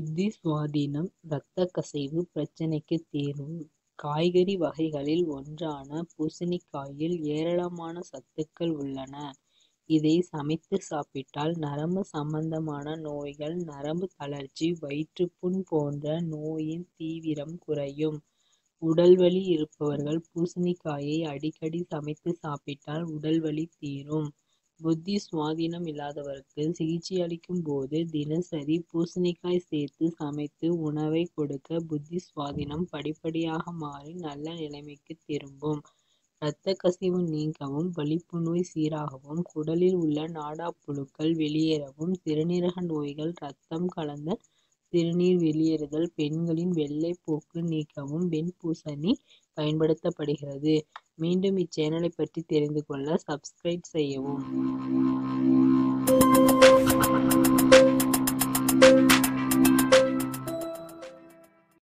புத்தி சுவாதீனம் இரத்தக் கசிவு பிரச்னைக்கு தீர்வு காய்கறி வகைகளில் ஒன்றான பூசணிக்காயில் ஏராளமான சத்துக்கள் உள்ளன. இதை சமைத்து சாப்பிட்டால் நரம்பு சம்பந்தமான நோய்கள் நரம்பு தளர்ச்சி வயிற்றுப்புண் போன்ற நோயின் தீவிரம் குறையும். உடல்வலி இருப்பவர்கள் பூசணிக்காயை அடிக்கடி சமைத்து சாப்பிட்டால் உடல்வலி தீரும். புத்தி சுவாதீனம் இல்லாதவருக்கு சிகிச்சையளிக்கும் போது தினசரி பூசணிக்காய் சேர்த்து சமைத்து உணவை கொடுக்க புத்தி சுவாதீனம் படிப்படியாக மாறி நல்ல நிலைமைக்கு திரும்பும். இரத்தக் கசிவு நீங்கவும் வலிப்பு நோய் சீராகவும் குடலில் உள்ள நாடாப்புழுக்கள் வெளியேறவும் சிறுநீரக நோய்கள் ரத்தம் கலந்த சிறுநீர் வெளியேறுதல் பெண்களின் வெள்ளைப் போக்கு நீக்கவும் வெண்பூசணி பயன்படுத்தப்படுகிறது. மேலும் இச்சேனலை பற்றி தெரிந்து கொள்ள சப்ஸ்கிரைப் செய்யவும்.